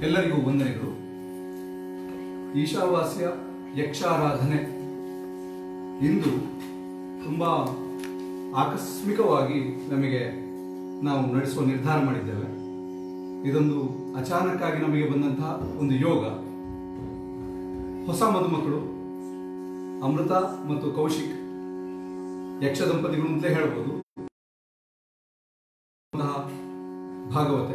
ಎಲ್ಲರಿಗೂ ವಂದನೆಗಳು ಈಶಾವಾಸ್ಯ ಯಕ್ಷಾರಾಧನೆ ಇಂದು ತುಂಬ ಆಕಸ್ಮಿಕವಾಗಿ ನಮಗೆ ನಾವು ನಡೆಸುವ ನಿರ್ಧಾರ ಮಾಡಿದ್ದೇವೆ ಇದೊಂದು ಅಚಾನಕ್ಕಾಗಿ ನಮಗೆ ಬಂದಂತಹ ಒಂದು ಯೋಗ ಹೊಸ ಮದುಮಕ್ಕಳು ಅಮೃತ ಮತ್ತು ಕೌಶಿಕ್ ಯಕ್ಷ ದಂಪತಿಗಳು ಅಂತಲೇ ಹೇಳ್ಬೋದು ಅಂತಹ ಭಾಗವತೆ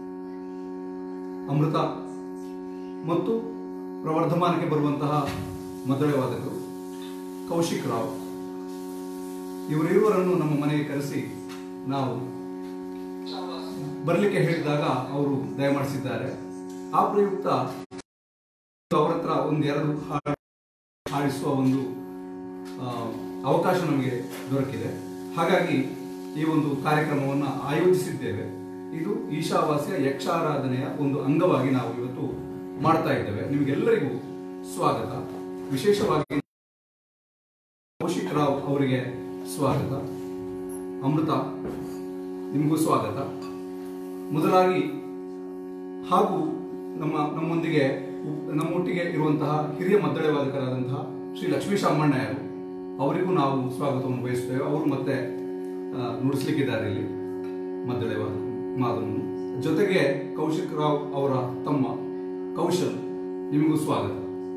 ಅಮೃತ ಮತ್ತು ಪ್ರವರ್ಧಮಾನಕ್ಕೆ ಬರುವಂತಹ ಮದ್ದಳೆ ವಾದಕರು ಕೌಶಿಕ್ ರಾವ್ ಇವರಿರುವರನ್ನು ನಮ್ಮ ಮನೆಗೆ ಕರೆಸಿ ನಾವು ಬರಲಿಕ್ಕೆ ಹೇಳಿದಾಗ ಅವರು ದಯಮಾಡಿಸಿದ್ದಾರೆ ಆ ಪ್ರಯುಕ್ತ ಅವರ ಹತ್ರ ಒಂದೆರಡು ಹಾಡು ಹಾಡಿಸುವ ಒಂದು ಆ, ಅವಕಾಶ ನಮಗೆ ದೊರಕಿದೆ ಹಾಗಾಗಿ ಈ ಒಂದು ಕಾರ್ಯಕ್ರಮವನ್ನು ಆಯೋಜಿಸಿದ್ದೇವೆ ಇದು ಈಶಾವಾಸ್ಯ ಯಕ್ಷಾರಾಧನೆಯ ಒಂದು ಅಂಗವಾಗಿ ನಾವು ಇವತ್ತು ಮಾಡ್ತಾ ಇದ್ದೇವೆ ನಿಮಗೆಲ್ಲರಿಗೂ ಸ್ವಾಗತ ವಿಶೇಷವಾಗಿ ಕೌಶಿಕ್ ರಾವ್ ಅವರಿಗೆ ಸ್ವಾಗತ ಅಮೃತ ನಿಮಗೂ ಸ್ವಾಗತ ಮೊದಲಾಗಿ ಹಾಗೂ ನಮ್ಮ ನಮ್ಮೊಂದಿಗೆ ಉ- ನಮ್ಮೊಟ್ಟಿಗೆ ಇರುವಂತಹ ಹಿರಿಯ ಮದ್ದಳೆ ವಾದಕರಾದಂತಹ ಶ್ರೀ ಲಕ್ಷ್ಮೀ ಶಾಮಣ್ಣಯ್ಯರು ಅವರಿಗೂ ನಾವು ಸ್ವಾಗತವನ್ನು ಬಯಸುತ್ತೇವೆ ಅವರು ಮತ್ತೆ ಆ, ನುಡಿಸ್ಲಿಕ್ಕಿದ್ದಾರೆ ಇಲ್ಲಿ ಮದ್ದಳೆ ವಾದ ಮಾದನ್ನು ಜೊತೆಗೆ ಕೌಶಿಕ್ ರಾವ್ ಅವರ ತಮ್ಮ ಕೌಶಲ್ ನಿಮಗೂ ಸ್ವಾಗತ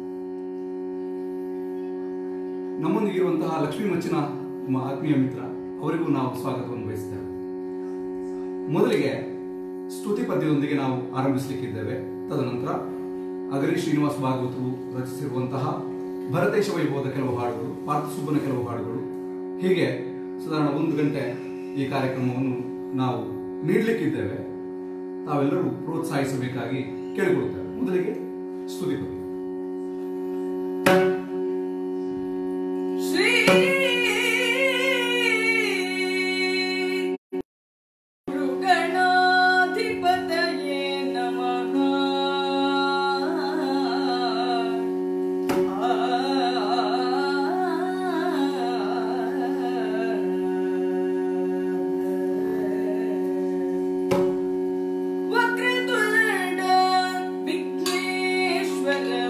ನಮ್ಮೊಂದಿಗೆ ಇರುವಂತಹ ಲಕ್ಷ್ಮೀ ಮಚ್ಚಿನ ನಮ್ಮ ಆತ್ಮೀಯ ಮಿತ್ರ ಅವರಿಗೂ ನಾವು ಸ್ವಾಗತವನ್ನು ಬಯಸ್ತೇವೆ ಮೊದಲಿಗೆ ಸ್ತುತಿ ಪದ್ಯದೊಂದಿಗೆ ನಾವು ಆರಂಭಿಸಲಿಕ್ಕಿದ್ದೇವೆ ತದನಂತರ ಅಗರಿ ಶ್ರೀನಿವಾಸ ಭಾಗವತರು ರಚಿಸಿರುವಂತಹ ಭರತೇಶ ವೈಭವದ ಕೆಲವು ಹಾಡುಗಳು ಪಾರ್ಥಸುಬ್ಬನ ಕೆಲವು ಹಾಡುಗಳು ಹೀಗೆ ಸಾಧಾರಣ ಒಂದು ಗಂಟೆ ಈ ಕಾರ್ಯಕ್ರಮವನ್ನು ನಾವು ನೀಡಲಿಕ್ಕಿದ್ದೇವೆ ತಾವೆಲ್ಲರೂ ಪ್ರೋತ್ಸಾಹಿಸಬೇಕಾಗಿ ಕೇಳಿಕೊಳ್ಳುತ್ತೇವೆ ಮೊದಲಿಗೆ ಸ್ತುತಿ ಪದ್ಯ ಶ್ರೀ ಗಣಾಧಿಪತಯೇ ನಮಃ ವಕ್ರತುಂಡ ವಿಘ್ನೇಶ್ವರ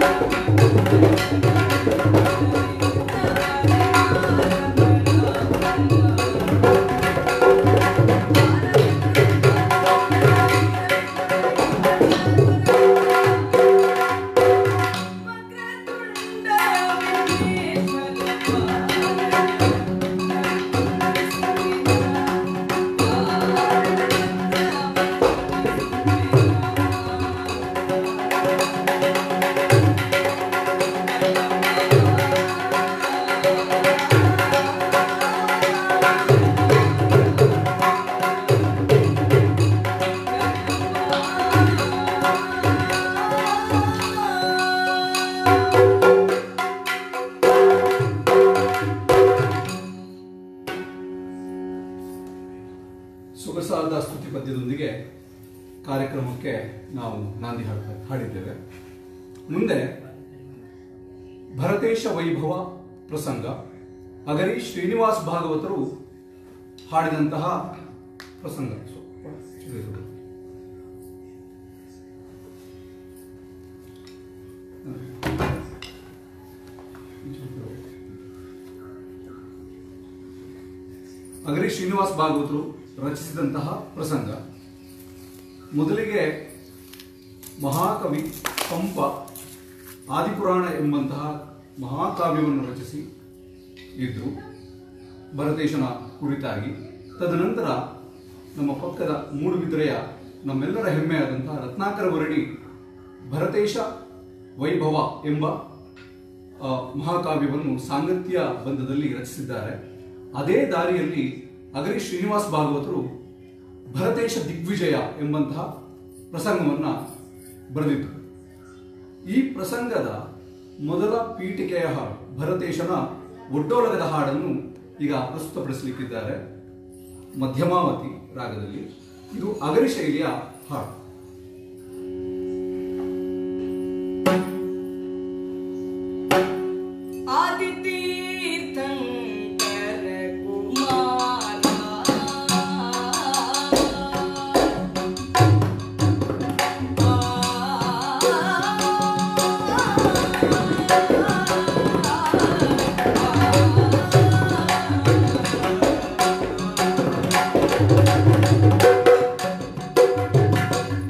ಸೊಗಸಾದ ಸ್ತುತಿ ಪದ್ಯದೊಂದಿಗೆ ಕಾರ್ಯಕ್ರಮಕ್ಕೆ ನಾವು ನಾಂದಿ ಹಾಡ್ತಾ ಹಾಡಿದ್ದೇವೆ ಮುಂದೆ ಭರತೇಶ ವೈಭವ ಪ್ರಸಂಗ ಅಗರಿ ಶ್ರೀನಿವಾಸ್ ಭಾಗವತರು ಹಾಡಿದಂತಹ ಪ್ರಸಂಗ ಅಗರಿ ಶ್ರೀನಿವಾಸ್ ಭಾಗವತರು ರಚಿಸಿದಂತಹ ಪ್ರಸಂಗ ಮೊದಲಿಗೆ ಮಹಾಕವಿ ಪಂಪ ಆದಿಪುರಾಣ ಎಂಬಂತಹ ಮಹಾಕಾವ್ಯವನ್ನು ರಚಿಸಿ ಇದ್ರು ಭರತೇಶನ ಕುರಿತಾಗಿ ತದನಂತರ ನಮ್ಮ ಪಕ್ಕದ ಮೂಡುಬಿದಿರೆಯ ನಮ್ಮೆಲ್ಲರ ಹೆಮ್ಮೆಯಾದಂತಹ ರತ್ನಾಕರ ವರ್ಣಿ ಭರತೇಶ ವೈಭವ ಎಂಬ ಆ, ಮಹಾಕಾವ್ಯವನ್ನು ಸಾಂಗತ್ಯ ಬಂಧದಲ್ಲಿ ರಚಿಸಿದ್ದಾರೆ ಅದೇ ದಾರಿಯಲ್ಲಿ ಅಗರಿ ಶ್ರೀನಿವಾಸ್ ಭಾಗವತರು ಭರತೇಶ ದಿಗ್ವಿಜಯ ಎಂಬಂತಹ ಪ್ರಸಂಗವನ್ನ ಬರೆದಿದ್ದರು ಈ ಪ್ರಸಂಗದ ಮೊದಲ ಪೀಠಿಕೆಯ ಹಾಡು ಭರತೇಶನ ಒಡ್ಡೋಲಗದ ಹಾಡನ್ನು ಈಗ ಪ್ರಸ್ತುತಪಡಿಸಲಿಕ್ಕಿದ್ದಾರೆ ಮಧ್ಯಮಾವತಿ ರಾಗದಲ್ಲಿ ಇದು ಅಗರಿ ಶೈಲಿಯ ಹಾಡು ಆದಿತೀರ್ಥಂಕರ ಕುಮಾರ ಆ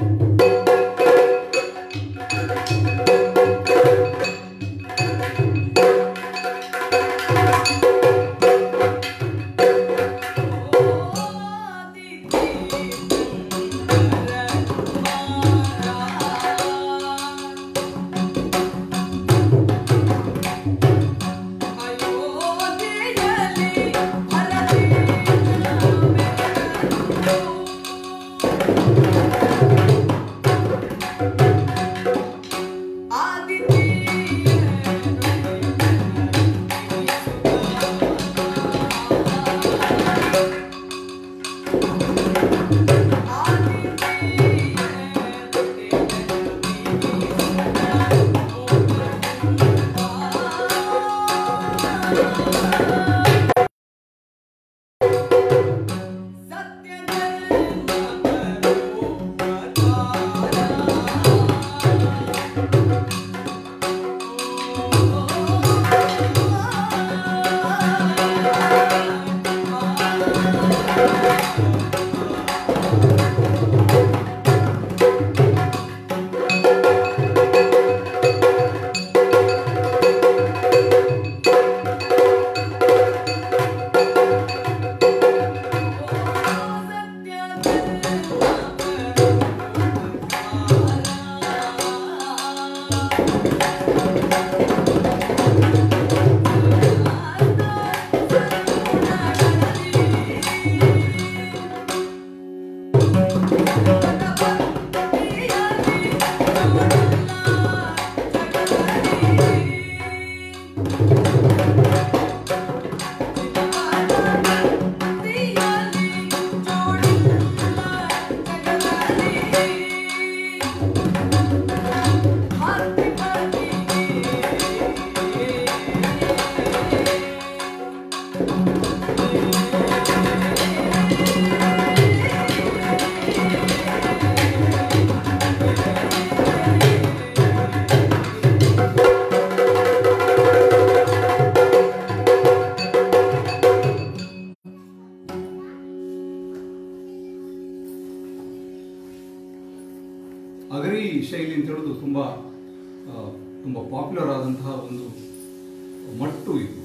ಹೇಳೋದು ತುಂಬ ಆ, ತುಂಬ ಪಾಪ್ಯುಲರ್ ಆದಂತಹ ಒಂದು ಮಟ್ಟು ಇದು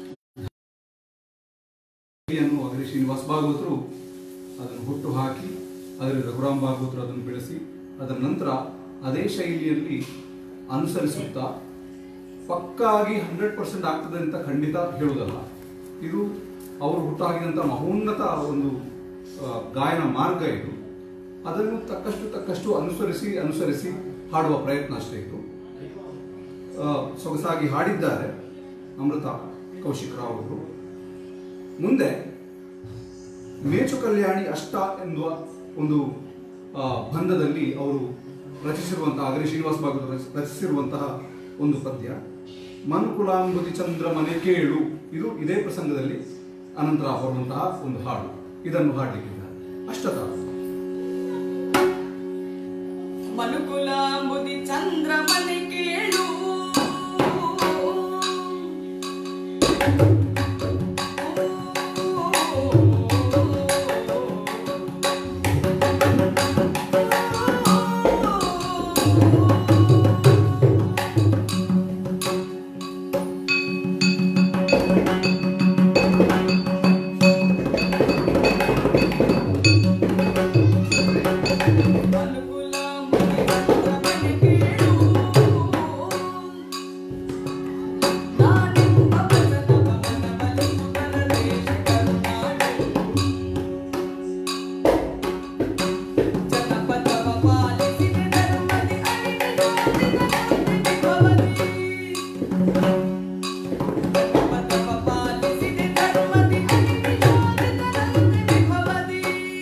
ಯನ್ನು ಅಗರಿ ಶ್ರೀನಿವಾಸ್ ಭಾಗವತರು ಅದನ್ನು ಹುಟ್ಟು ಹಾಕಿ ಅದರಲ್ಲಿ ರಘುರಾಮ್ ಭಾಗವತರು ಅದನ್ನು ಬೆಳೆಸಿ ಅದರ ನಂತರ ಅದೇ ಶೈಲಿಯಲ್ಲಿ ಅನುಸರಿಸುತ್ತಾ ಪಕ್ಕಾಗಿ ಹಂಡ್ರೆಡ್ ಪರ್ಸೆಂಟ್ ಆಗ್ತದೆ ಅಂತ ಖಂಡಿತ ಹೇಳುವುದಲ್ಲ ಇದು ಅವರು ಹುಟ್ಟಾಗಿದಂಥ ಮಹೋನ್ನತ ಒಂದು ಆ, ಗಾಯನ ಮಾರ್ಗ ಇದು ಅದನ್ನು ತಕ್ಕಷ್ಟು ತಕ್ಕಷ್ಟು ಅನುಸರಿಸಿ ಅನುಸರಿಸಿ ಹಾಡುವ ಪ್ರಯತ್ನ ಅಷ್ಟೇ ಇದು ಆ, ಸೊಗಸಾಗಿ ಹಾಡಿದ್ದಾರೆ ಅಮೃತ ಕೌಶಿಕ್ ರಾವ್ ಅವರು ಮುಂದೆ ಮೇಚು ಕಲ್ಯಾಣಿ ಅಷ್ಟ ಎನ್ನುವ ಒಂದು ಆ, ಬಂಧದಲ್ಲಿ ಅವರು ರಚಿಸಿರುವಂತಹ ಅಗರಿ ಶ್ರೀನಿವಾಸ ಭಾಗವತ ರಚ- ರಚಿಸಿರುವಂತಹ ಒಂದು ಪದ್ಯ ಮನುಕುಲಾಂಬುದಿ ಚಂದ್ರ ಮನೆ ಕೇಳು ಇದು ಇದೇ ಪ್ರಸಂಗದಲ್ಲಿ ಅನಂತರ ಬರುವಂತಹ ಒಂದು ಹಾಡು ಇದನ್ನು ಹಾಡಲಿಕ್ಕಿದ್ದಾರೆ ಅಷ್ಟತಾಳ ಮನುಕುಲಾಂಬುದಿ ಚಂದ್ರಮನೆ ಕೇಳು ಮನುಕುಲಾಂಬುದಿ ಚಂದ್ರಮನೆ ಕೇಳು ನಾನೆಂಬ ವಚನವ ಮನವಲಿದು ಪರದೇಶ ಕರುನಾಡು ಜನಪದವ ಪಾಲಿಸಿದೆ ಧರ್ಮದಿ ಅರಿವಿದೆ ಭವದಿ ಜನಪದವ ಪಾಲಿಸಿದೆ ಧರ್ಮದಿ ಅರಿವಿದೆ ಭವದಿ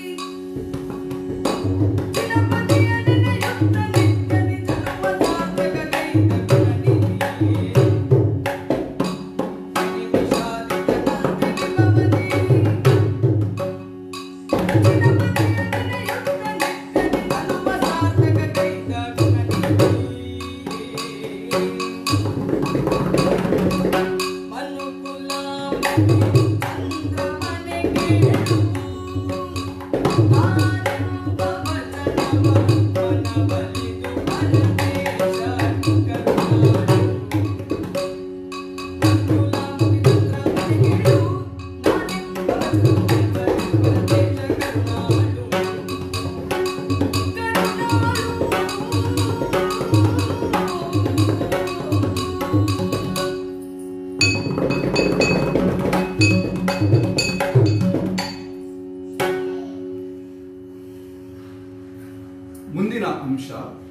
ಮುಂದಿನ ಅಂಶ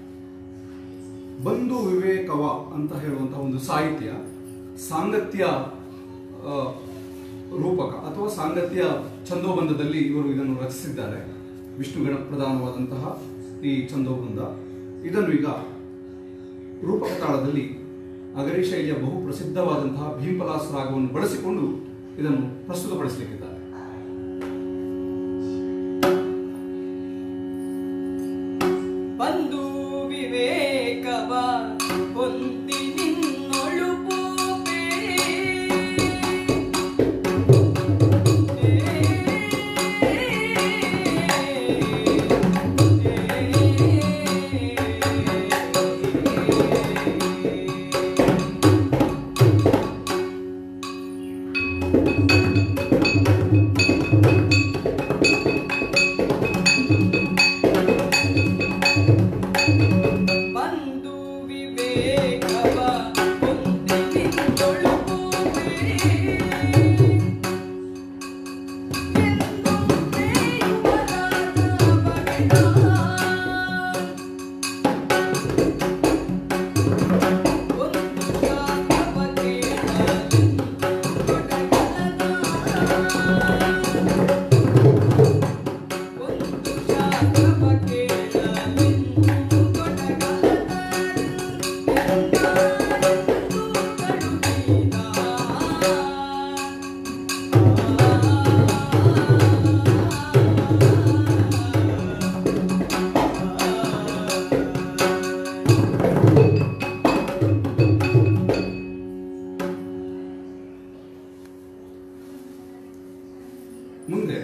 ಬಂಧು ವಿವೇಕವ ಅಂತ ಹೇಳುವಂತಹ ಒಂದು ಸಾಹಿತ್ಯ ಸಾಂಗತ್ಯ ಆ, ರೂಪಕ ಅಥವಾ ಸಾಂಗತ್ಯ ಛಂದೋಬಂಧದಲ್ಲಿ ಇವರು ಇದನ್ನು ರಚಿಸಿದ್ದಾರೆ ವಿಷ್ಣು ಗಣ ಪ್ರಧಾನವಾದಂತಹ ಈ ಛಂದೋಬಂಧ ಇದನ್ನು ಈಗ ರೂಪಕ ತಾಳದಲ್ಲಿ ಅಗರಿ ಶೈಲಿಯ ಬಹು ಪ್ರಸಿದ್ಧವಾದಂತಹ ಭೀಂಪಲಾಸ್ ರಾಗವನ್ನು ಬಳಸಿಕೊಂಡು ಇದನ್ನು ಪ್ರಸ್ತುತಪಡಿಸಲಿಕ್ಕಿದ್ದಾರೆ ಬಂದು ವಿವೇಕವ ಹೊಂದಿ ನಿನ್ನೊಳು ಪೋಪೆ ಬಂದು ವಿವೇಕವ ಹೊಂದಿ ನಿನ್ನೊಳು ಪೋಪೆ ಎಂದು ಬೇಯುವರಾದ ಬಗೆದ ಒಂದು ಶಾಖವ ಕೇಳಲು ಕೊಡಗಲದ ಒಂದು ಶಾಖವ ಕೇಳಲು ಮುಂದೆ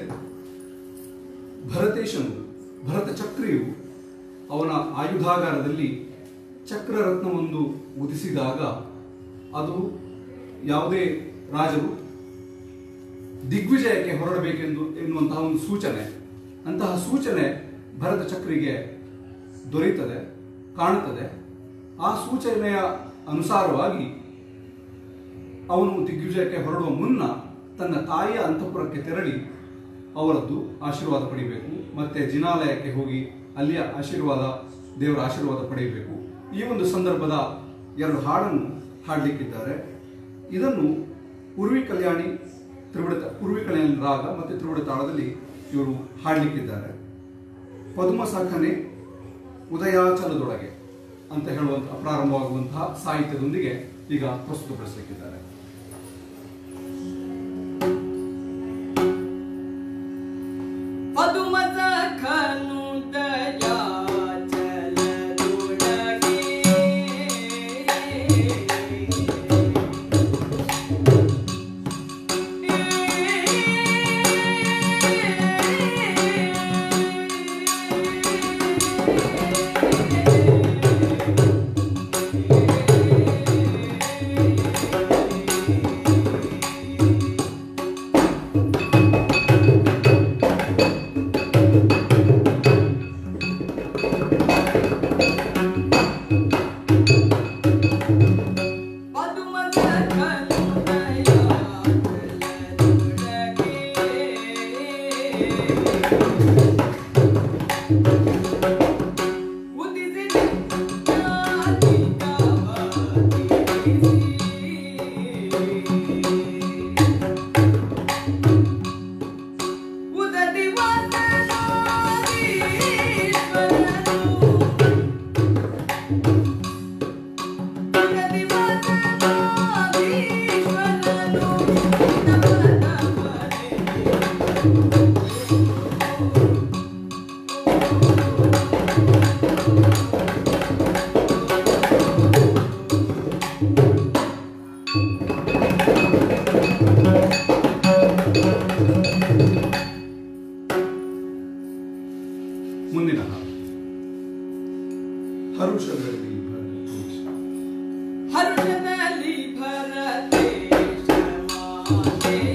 ಭರತೇಶನು ಭರತ ಚಕ್ರಿಯು ಅವನ ಆಯುಧಾಗಾರದಲ್ಲಿ ಚಕ್ರರತ್ನವೊಂದು ಉದಿಸಿದಾಗ ಅದು ಯಾವುದೇ ರಾಜರು ದಿಗ್ವಿಜಯಕ್ಕೆ ಹೊರಡಬೇಕೆಂದು ಎನ್ನುವಂತಹ ಒಂದು ಸೂಚನೆ ಅಂತಹ ಸೂಚನೆ ಭರತ ಚಕ್ರಿಗೆ ದೊರೆಯುತ್ತದೆ ಕಾಣುತ್ತದೆ ಆ ಸೂಚನೆಯ ಅನುಸಾರವಾಗಿ ಅವನು ದಿಗ್ವಿಜಯಕ್ಕೆ ಹೊರಡುವ ಮುನ್ನ ತನ್ನ ತಾಯಿಯ ಅಂತಃಪುರಕ್ಕೆ ತೆರಳಿ ಅವರದ್ದು ಆಶೀರ್ವಾದ ಪಡೆಯಬೇಕು ಮತ್ತೆ ಜಿನಾಲಯಕ್ಕೆ ಹೋಗಿ ಅಲ್ಲಿಯ ಆಶೀರ್ವಾದ ದೇವರ ಆಶೀರ್ವಾದ ಪಡೆಯಬೇಕು ಈ ಒಂದು ಸಂದರ್ಭದ ಎರಡು ಹಾಡನ್ನು ಹಾಡಲಿಕ್ಕಿದ್ದಾರೆ ಇದನ್ನು ಪೂರ್ವಿ ಕಲ್ಯಾಣಿ ತ್ರಿವಿಡ ಪೂರ್ವಿ ಕಲ್ಯಾಣಿ ರಾಗ ಮತ್ತು ತ್ರಿವಿಡ ತಾಳದಲ್ಲಿ ಇವರು ಹಾಡಲಿಕ್ಕಿದ್ದಾರೆ ಪದ್ಮ ಸಖನೆ ಉದಯಾಚಲದೊಳಗೆ ಅಂತ ಹೇಳುವಂತಹ ಪ್ರಾರಂಭವಾಗುವಂತಹ ಸಾಹಿತ್ಯದೊಂದಿಗೆ ಈಗ ಪ್ರಸ್ತುತಪಡಿಸಲಿಕ್ಕಿದ್ದಾರೆ ಪದುಮದ ಕನುದಯ ಚಲದೊಳಗೆ ಪದುಮದ ಕನುದಯ ಚಲದೊಳಗೆ ಉದಿಸಿದ ಉದದಿ ಮುಂದಿನ ಹಾಡು ಹರುಷದಲ್ಲಿ ಭರತೇಶ. ಹರುಷದಲ್ಲಿ ಭರತೇಶ ಮಾತೆಯ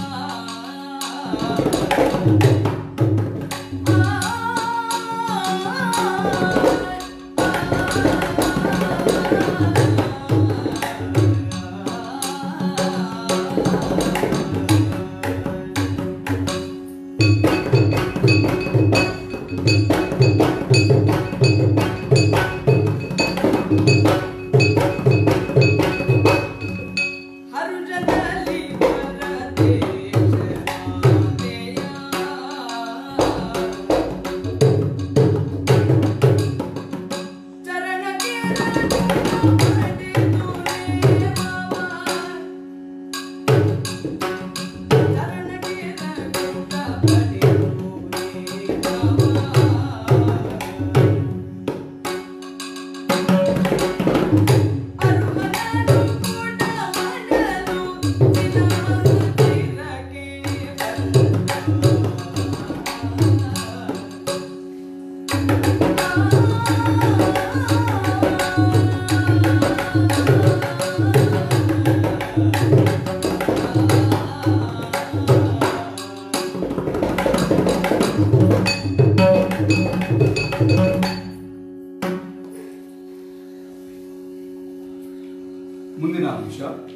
ಹರುಷದಲ್ಲಿ ಭರತೇಶ ಮಾತೆಯ ಚರಣಕ್ಕೆ ಪಡೆದು ರೇವವ ಚರಣಕ್ಕೆ ಪಡೆದು ಮುಂದಿನ ಅಂಶ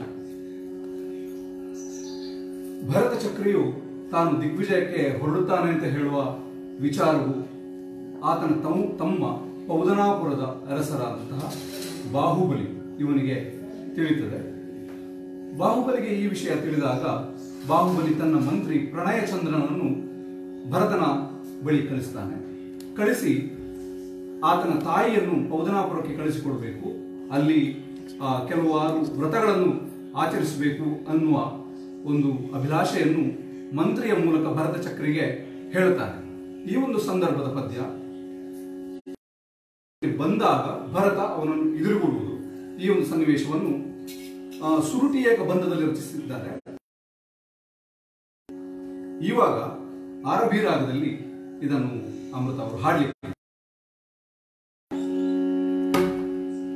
ಭರತ ಚಕ್ರಿಯು ತಾನು ದಿಗ್ವಿಜಯಕ್ಕೆ ಹೊರಡುತ್ತಾನೆ ಅಂತ ಹೇಳುವ ವಿಚಾರವು ಆತನ ತಮ್ಮ ತಮ್ಮ ಪೌದನಾಪುರದ ಅರಸರಾದಂತಹ ಬಾಹುಬಲಿ ಇವನಿಗೆ ತಿಳಿಯುತ್ತದೆ ಬಾಹುಬಲಿಗೆ ಈ ವಿಷಯ ತಿಳಿದಾಗ ಬಾಹುಬಲಿ ತನ್ನ ಮಂತ್ರಿ ಪ್ರಣಯಚಂದ್ರನನ್ನು ಭರತನ ಬಳಿ ಕಳಿಸ್ತಾನೆ ಕಳಿಸಿ ಆತನ ತಾಯಿಯನ್ನು ಪೌದನಾಪುರಕ್ಕೆ ಕಳಿಸಿಕೊಡಬೇಕು ಅಲ್ಲಿ ಆ, ಕೆಲವಾರು ವ್ರತಗಳನ್ನು ಆಚರಿಸಬೇಕು ಅನ್ನುವ ಒಂದು ಅಭಿಲಾಷೆಯನ್ನು ಮಂತ್ರಿಯ ಮೂಲಕ ಭರತ ಚಕ್ರಿಗೆ ಹೇಳುತ್ತಾನೆ ಈ ಒಂದು ಸಂದರ್ಭದ ಪದ್ಯ ಬಂದಾಗ ಭರತ ಅವನನ್ನು ಎದುರುಗೊಳ್ಳುವುದು ಈ ಒಂದು ಸನ್ನಿವೇಶವನ್ನು ಆ, ಸುರುಟಿಯೇಕ ಬಂಧದಲ್ಲಿ ರಚಿಸಿದ್ದಾರೆ ಇವಾಗ ಆರಭಿ ರಾಗದಲ್ಲಿ ಇದನ್ನು ಅಮೃತ ಅವರು ಹಾಡಲಿಕ್ಕೆ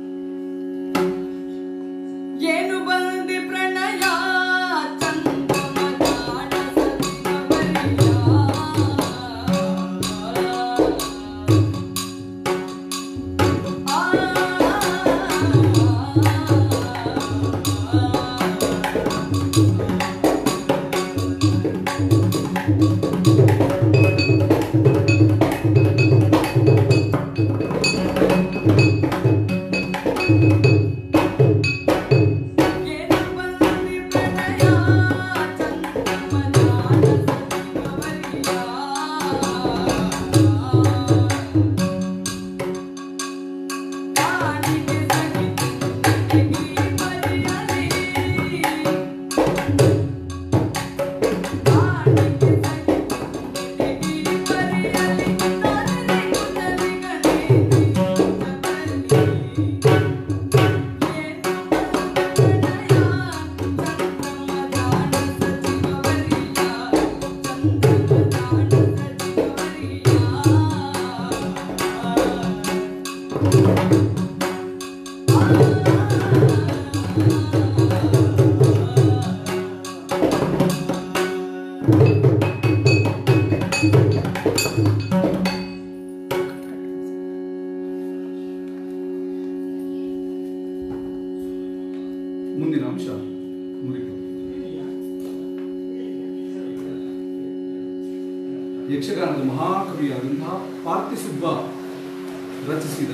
ಮುಂದಿನ ಅಂಶ ಮುಗಿತು ಯಕ್ಷಗಾನದ ಮಹಾಕವಿಯಾದಂತಹ ಪಾರ್ಥಿಸುಬ್ಬ ರಚಿಸಿದ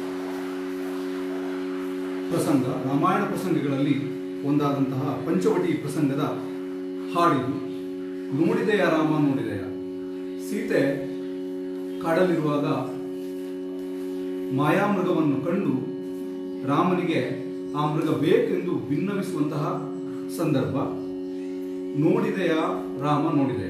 ಪ್ರಸಂಗ ರಾಮಾಯಣ ಪ್ರಸಂಗಗಳಲ್ಲಿ ಒಂದಾದಂತಹ ಪಂಚವಟಿ ಪ್ರಸಂಗದ ಹಾಡಿದು ನೋಡಿದೆಯ ರಾಮ ನೋಡಿದೆಯ ಸೀತೆ ಕಾಡಲ್ಲಿರುವಾಗ ಮಾಯಾಮೃಗವನ್ನು ಕಂಡು ರಾಮನಿಗೆ ಆ ಮೃಗ ಬೇಕೆಂದು ಭಿನ್ನವಿಸುವಂತಹ ಸಂದರ್ಭ ನೋಡಿದೆಯ ರಾಮ ನೋಡಿದೆಯ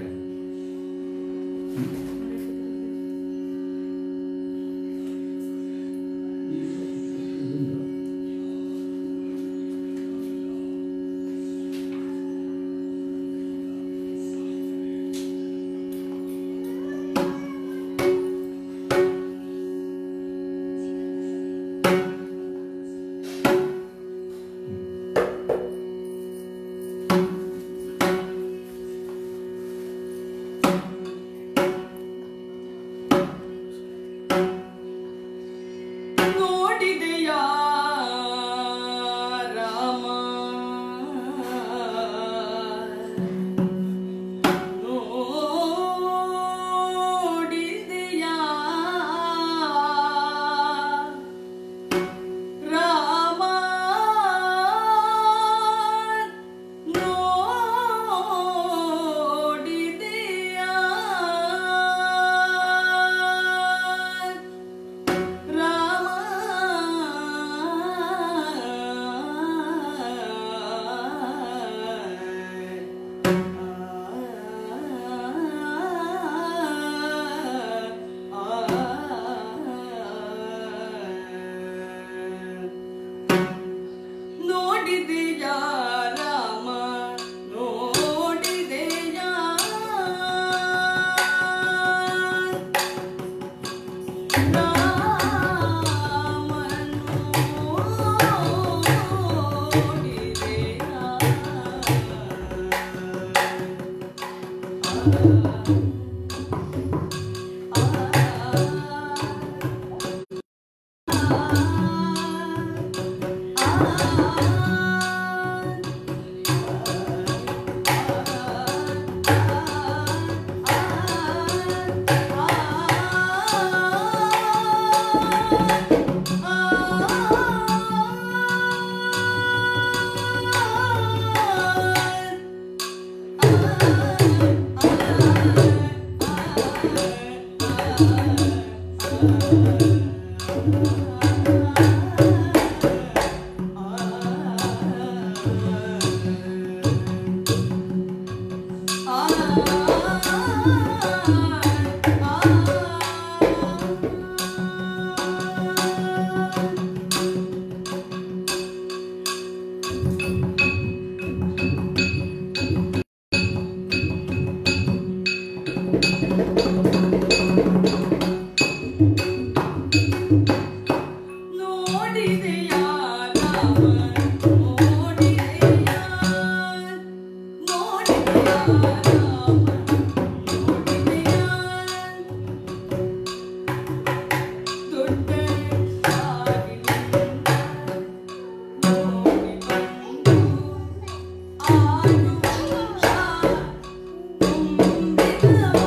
ನೋಡಿದೆಯಾ ರಾಮ ನೋಡಿದೆಯಾ ರಾಮ ನೋಡಿದೆಯಾ ರಾಮ ನೋಡಿದೆಯಾ ರಾಮ ನೋಡಿದೆಯಾ ನೋಡಿದೆಯಾ ರಾಮ ನೋಡಿದೆಯಾ ನೋಡಿದೆಯಾ ರಾಮ ನೋಡಿದೆಯಾ ದೊಡ್ಡ ಸಾಗಿಲಿಂದ ನೋಡಿ ಬಂದು ಆಡುವಂತ ತುಂಬಿದವ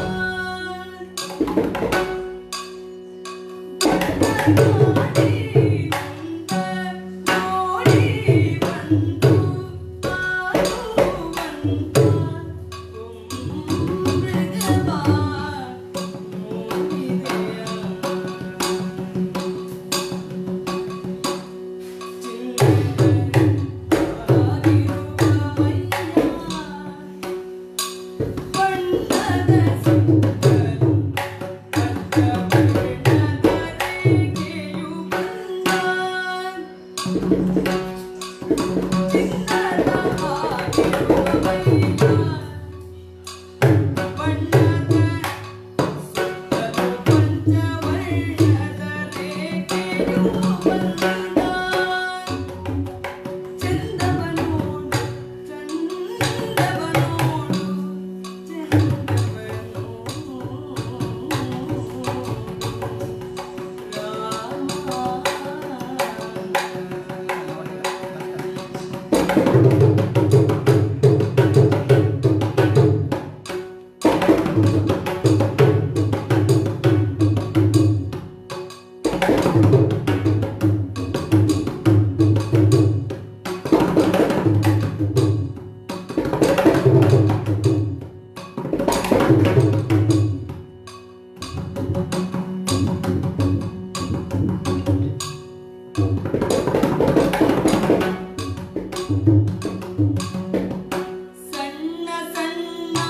ಸಣ್ಣ ಸಣ್ಣ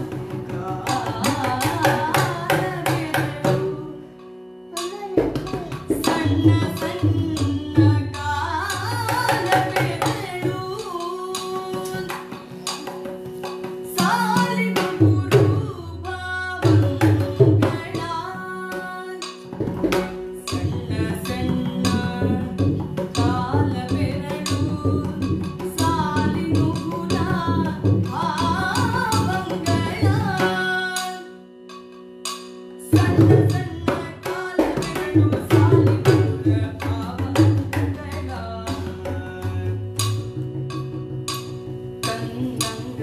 ಸಣ್ಣ ಸಣ್ಣ ಕಾಲವೆರಳು ಸಾಲಿಗುರು ಭಾವಗಳ ಸಣ್ಣ ಸಣ್ಣ ಕಾಲವೆರಳು ಸಾಲಿಗುರ ಭಾವಗಳ ಸಣ್ಣ ಸಣ್ಣ ಕಾಲವೆರಳು ಸಾಲಿಗುರ ಭಾವಗಳ ಕನ್ನಂಗ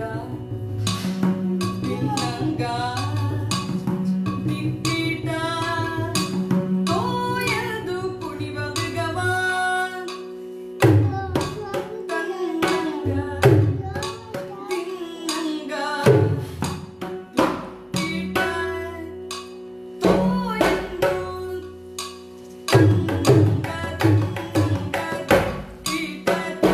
ಭಿನ್ನಂಗ ದಿಕ್ಕಿಟ ತೋಯದು ಕುಡಿವ ಮೃಗವ ಕನ್ನಂಗ ಭಿನ್ನಂಗ ದಿಕ್ಕಿಟ ತೋಯದು ಕನ್ನಂಗ ಭಿನ್ನಂಗ ದಿಕ್ಕಿಟ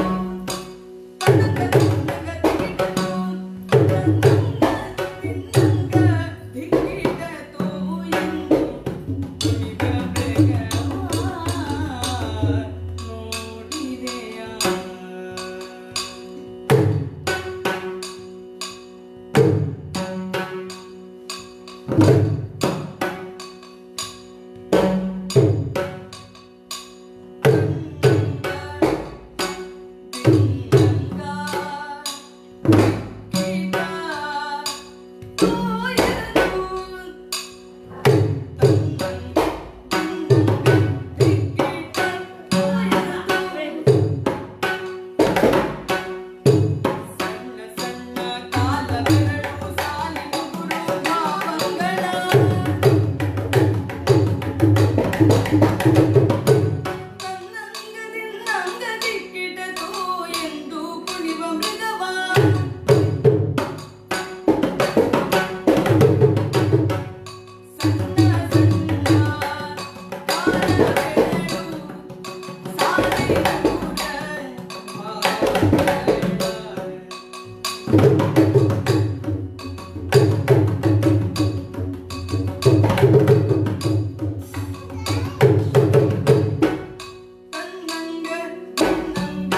ಎಂದು ಕುಣಿವ ಮೃಗವ ಸಣ್ಣ ಸಣ್ಣ ಕಾಲವೆರಳು ಸಾಲಿಗುರ ಭಾವಗಳ ಕನ್ನಂಗ ಕನ್ನಂಗ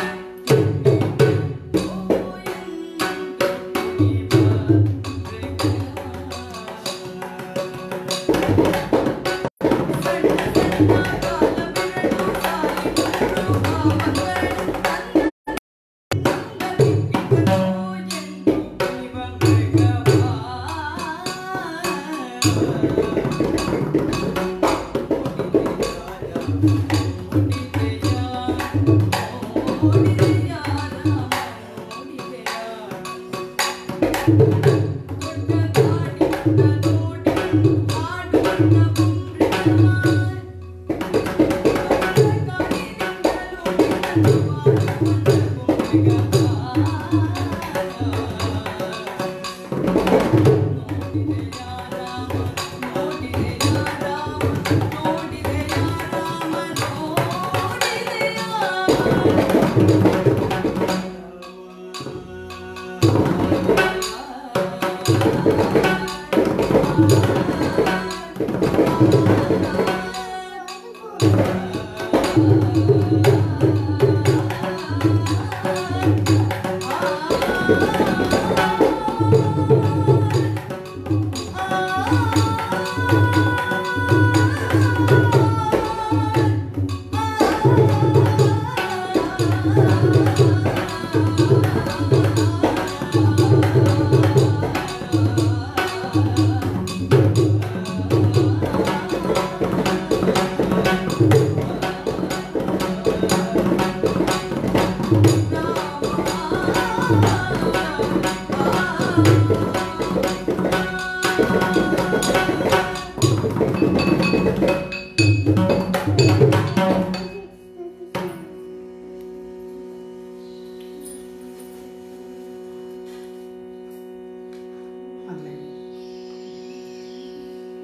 Thank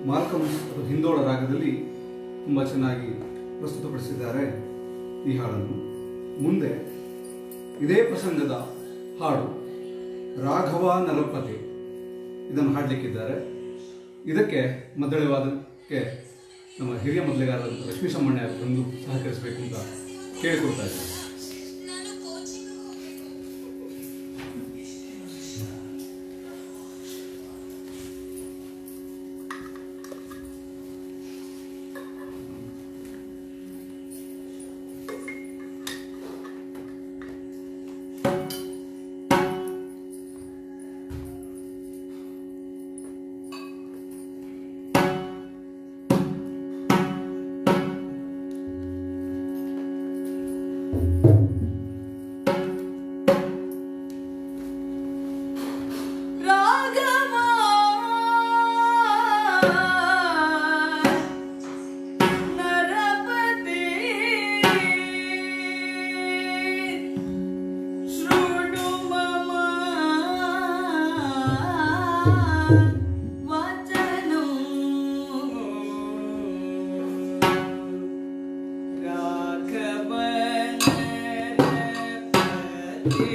ಮಾಲ್ಕಮ್ಸ್ ಅಥವಾ ಹಿಂದೋಳ ರಾಗದಲ್ಲಿ ತುಂಬ ಚೆನ್ನಾಗಿ ಪ್ರಸ್ತುತಪಡಿಸಿದ್ದಾರೆ ಈ ಹಾಡನ್ನು ಮುಂದೆ ಇದೇ ಪ್ರಸಂಗದ ಹಾಡು ರಾಘವ ನಲಪತಿ ಇದನ್ನು ಹಾಡಲಿಕ್ಕಿದ್ದಾರೆ ಇದಕ್ಕೆ ಮದ್ದಳೆವಾದಕ್ಕೆ ನಮ್ಮ ಹಿರಿಯ ಮೊದಲಿಗಾರ ಲಕ್ಷ್ಮೀ ಸಾಮಾನ್ಯ ಬಂದು ಸಹಕರಿಸಬೇಕು ಅಂತ ಕೇಳಿಕೊಳ್ತಾ ಇದ್ದಾರೆ ರಾಘವ ನರಪತಿ ಶೃಣು ಮಮ ವಚನಂ ರಾಘವ ನರಪತಿ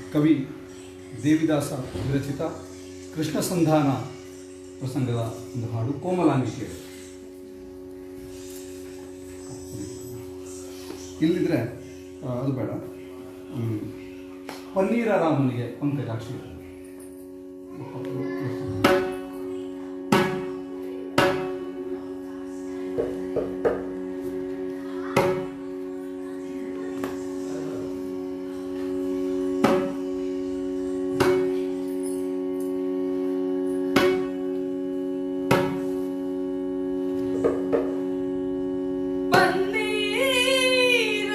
ಕವಿ ದೇವಿದಾಸ ವಿರಚಿತ ಕೃಷ್ಣ ಸಂಧಾನ ಪ್ರಸಂಗದ ಒಂದು ಹಾಡು ಕೋಮಲಾಂಗಿಕೆ ಇಲ್ಲಿದ್ರೆ ಆ, ಅದು ಬೇಡ ಹ್ಮ್. ಪನ್ನೀರ ರಾಮನಿಗೆ ಪಂಕಜಾಕ್ಷಿ ಪನ್ನೀರ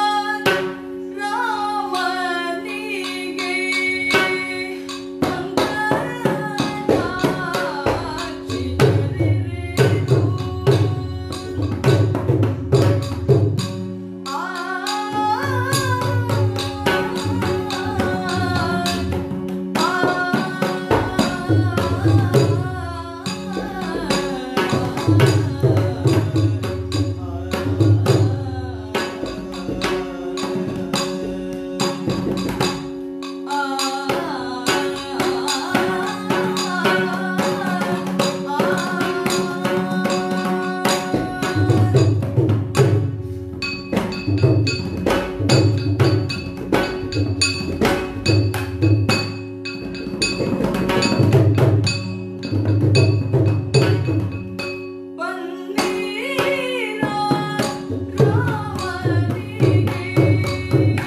ರಾಮನಿಗೆ ಪಂಕಜಾಕ್ಷಿ ಜೊರೆರೆದು. ಆ ಪನ್ನೀರ ರಾಮನಿಗೆ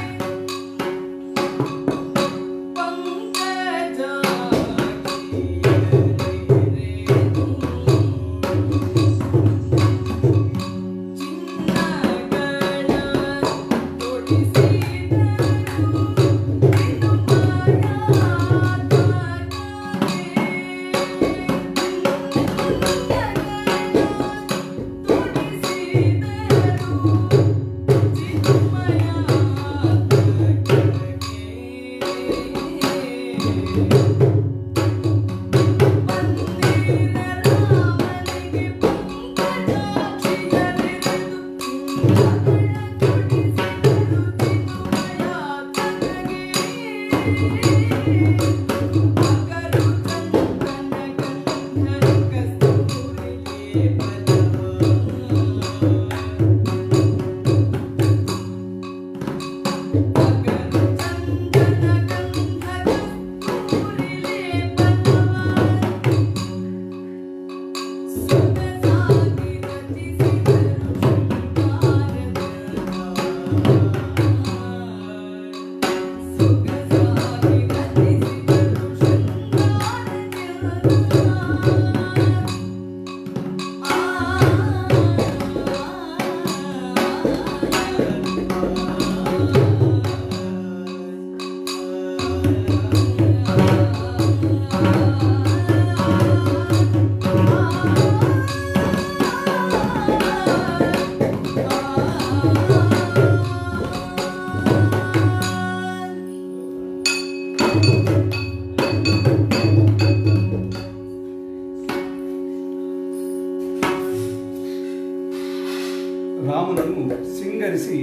ರಾಮನನ್ನು ಸಿಂಗರಿಸಿ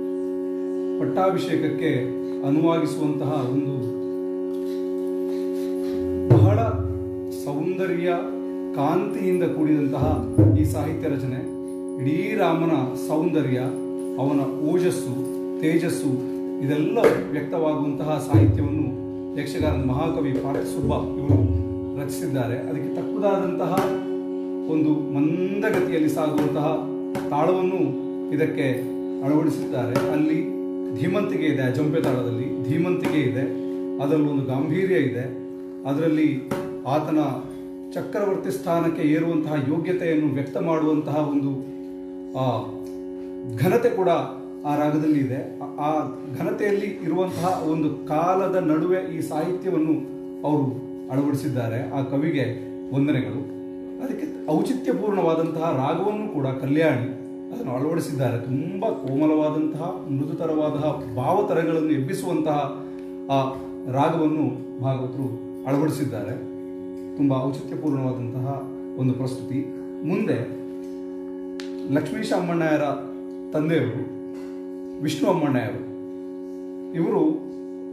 ಪಟ್ಟಾಭಿಷೇಕಕ್ಕೆ ಅನುವಾಗಿಸುವಂತಹ ಒಂದು ಬಹಳ ಸೌಂದರ್ಯ ಕಾಂತಿಯಿಂದ ಕೂಡಿದಂತಹ ಈ ಸಾಹಿತ್ಯ ರಚನೆ ಇಡೀ ರಾಮನ ಸೌಂದರ್ಯ ಅವನ ಓಜಸ್ಸು ತೇಜಸ್ಸು ಇದೆಲ್ಲ ವ್ಯಕ್ತವಾಗುವಂತಹ ಸಾಹಿತ್ಯವನ್ನು ಯಕ್ಷಗಾನದ ಮಹಾಕವಿ ಪಾರ್ಥಸುಬ್ಬ ಇವರು ರಚಿಸಿದ್ದಾರೆ ಅದಕ್ಕೆ ತಕ್ಕುದಾದಂತಹ ಒಂದು ಮಂದಗತಿಯಲ್ಲಿ ಸಾಗುವಂತಹ ತಾಳವನ್ನು ಇದಕ್ಕೆ ಅಳವಡಿಸಿದ್ದಾರೆ ಅಲ್ಲಿ ಧೀಮಂತಿಗೆ ಇದೆ ಆ ಜಂಪೆ ತಾಳದಲ್ಲಿ ಧೀಮಂತಿಗೆ ಇದೆ ಅದರಲ್ಲಿ ಒಂದು ಗಾಂಭೀರ್ಯ ಇದೆ ಅದರಲ್ಲಿ ಆತನ ಚಕ್ರವರ್ತಿ ಸ್ಥಾನಕ್ಕೆ ಏರುವಂತಹ ಯೋಗ್ಯತೆಯನ್ನು ವ್ಯಕ್ತ ಮಾಡುವಂತಹ ಒಂದು ಆ, ಘನತೆ ಕೂಡ ಆ ರಾಗದಲ್ಲಿ ಇದೆ ಆ- ಆ ಘನತೆಯಲ್ಲಿ ಇರುವಂತಹ ಒಂದು ಕಾಲದ ನಡುವೆ ಈ ಸಾಹಿತ್ಯವನ್ನು ಅವರು ಅಳವಡಿಸಿದ್ದಾರೆ ಆ ಕವಿಗೆ ವಂದನೆಗಳು ಅದಕ್ಕೆ ಔಚಿತ್ಯಪೂರ್ಣವಾದಂತಹ ರಾಗವನ್ನು ಕೂಡ ಕಲ್ಯಾಣಿ ಅದನ್ನು ಅಳವಡಿಸಿದ್ದಾರೆ ತುಂಬ ಕೋಮಲವಾದಂತಹ ಮೃದುತರವಾದ ಭಾವತರಗಳನ್ನು ಎಬ್ಬಿಸುವಂತಹ ಆ ರಾಗವನ್ನು ಭಾಗವತರು ಅಳವಡಿಸಿದ್ದಾರೆ ತುಂಬ ಔಚಿತ್ಯಪೂರ್ಣವಾದಂತಹ ಒಂದು ಪ್ರಸ್ತುತಿ ಮುಂದೆ ಲಕ್ಷ್ಮೀಶ ಅಮ್ಮಣ್ಣಯರ ತಂದೆಯವರು ವಿಷ್ಣು ಅಮ್ಮಣ್ಣಯರು ಇವರು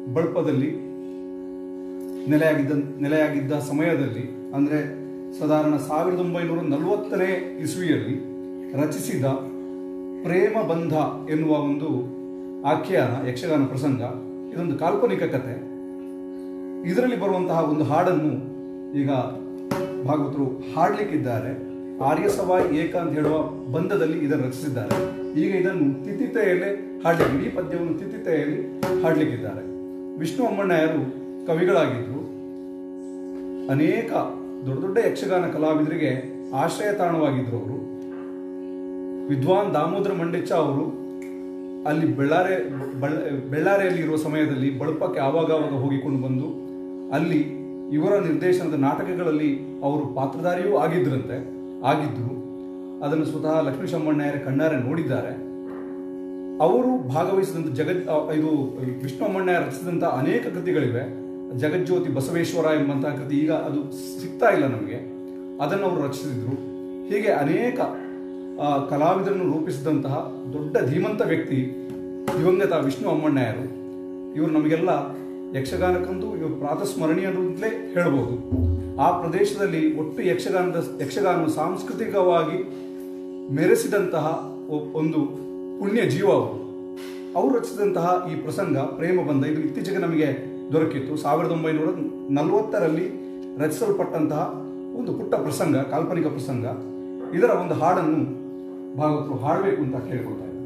ಬಳಪದಲ್ಲಿ ನೆಲೆಯಾಗಿದ್ದ ನೆಲೆಯಾಗಿದ್ದ ಸಮಯದಲ್ಲಿ ಅಂದರೆ ಸಾಧಾರಣ ಸಾವಿರದ ಒಂಬೈನೂರ ನಲವತ್ತನೇ ಇಸ್ವಿಯಲ್ಲಿ ರಚಿಸಿದ ಪ್ರೇಮ ಬಂಧ ಎನ್ನುವ ಒಂದು ಆಖ್ಯಾನ ಯಕ್ಷಗಾನ ಪ್ರಸಂಗ ಇದೊಂದು ಕಾಲ್ಪನಿಕ ಕಥೆ ಇದರಲ್ಲಿ ಬರುವಂತಹ ಒಂದು ಹಾಡನ್ನು ಈಗ ಭಾಗವತರು ಹಾಡ್ಲಿಕ್ಕಿದ್ದಾರೆ ಆರ್ಯ ಸವಾಯ್ ಏಕ ಅಂತ ಹೇಳುವ ಬಂಧದಲ್ಲಿ ಇದನ್ನು ರಚಿಸಿದ್ದಾರೆ ಈಗ ಇದನ್ನು ತಿಥಿತೆಯಲ್ಲಿ ಹಾಡ್ಲಿಕ್ಕೆ ಇಡೀ ಪದ್ಯವನ್ನು ತಿಥಿತೆಯಲ್ಲಿ ಹಾಡ್ಲಿಕ್ಕಿದ್ದಾರೆ ವಿಷ್ಣು ಅಮ್ಮಣ್ಣಯ್ಯರು ಕವಿಗಳಾಗಿದ್ದರು ಅನೇಕ ದೊಡ್ಡ ದೊಡ್ಡ ಯಕ್ಷಗಾನ ಕಲಾವಿದರಿಗೆ ಆಶ್ರಯ ತಾಣವಾಗಿದ್ರು ಅವರು ವಿದ್ವಾನ್ ದಾಮೋದರ ಮಂಡೆಚ್ಚ ಅವರು ಅಲ್ಲಿ ಬೆಳ್ಳಾರೆ ಬಳ್ಳ ಬೆಳ್ಳಾರೆಯಲ್ಲಿ ಇರುವ ಸಮಯದಲ್ಲಿ ಬಳಪಕ್ಕೆ ಆವಾಗ ಆವಾಗ ಹೋಗಿಕೊಂಡು ಬಂದು ಅಲ್ಲಿ ಇವರ ನಿರ್ದೇಶನದ ನಾಟಕಗಳಲ್ಲಿ ಅವರು ಪಾತ್ರಧಾರಿಯೂ ಆಗಿದ್ರಂತೆ ಆಗಿದ್ರು ಅದನ್ನು ಸ್ವತಃ ಲಕ್ಷ್ಮೀ ಶಮ್ಮಣ್ಣಯ್ಯರ ಕಣ್ಣಾರೆ ನೋಡಿದ್ದಾರೆ ಅವರು ಭಾಗವಹಿಸಿದಂಥ ಜಗತ್ ಅ, ಇದು ವಿಷ್ಣು ಅಮ್ಮಣ್ಣ ರಚಿಸಿದಂಥ ಅನೇಕ ಕೃತಿಗಳಿವೆ ಜಗಜ್ಯೋತಿ ಬಸವೇಶ್ವರ ಎಂಬಂತಹ ಕೃತಿ ಈಗ ಅದು ಸಿಗ್ತಾ ಇಲ್ಲ ನಮಗೆ ಅದನ್ನು ಅವರು ರಚಿಸಿದ್ರು ಹೀಗೆ ಅನೇಕ ಆ, ಕಲಾವಿದರನ್ನು ರೂಪಿಸಿದಂತಹ ದೊಡ್ಡ ಧೀಮಂತ ವ್ಯಕ್ತಿ ದಿವಂಗತ ವಿಷ್ಣು ಅಮ್ಮಣ್ಣಯ್ಯರು ಇವರು ನಮಗೆಲ್ಲ ಯಕ್ಷಗಾನಕ್ಕಂತೂ ಇವರು ಪ್ರಾತಸ್ಮರಣೀಯರು ಅಂತಲೇ ಹೇಳ್ಬೋದು ಆ ಪ್ರದೇಶದಲ್ಲಿ ಒಟ್ಟು ಯಕ್ಷಗಾನದ ಯಕ್ಷಗಾನ ಸಾಂಸ್ಕೃತಿಕವಾಗಿ ಮೆರೆಸಿದಂತಹ ಒ- ಒಂದು ಪುಣ್ಯ ಜೀವ ಅವರು ಅವರು ರಚಿಸಿದಂತಹ ಈ ಪ್ರಸಂಗ ಪ್ರೇಮ ಬಂಧ ಇದು ಇತ್ತೀಚೆಗೆ ನಮಗೆ ದೊರಕಿತ್ತು ಸಾವಿರದ ಒಂಬೈನೂರ ನಲವತ್ತರಲ್ಲಿ ರಚಿಸಲ್ಪಟ್ಟಂತಹ ಒಂದು ಪುಟ್ಟ ಪ್ರಸಂಗ ಕಾಲ್ಪನಿಕ ಪ್ರಸಂಗ ಇದರ ಒಂದು ಹಾಡನ್ನು ಭಾಗವತರು ಹಾಡಬೇಕು ಅಂತ ಕೇಳ್ಕೊಳ್ತಾ ಇದ್ದಾರೆ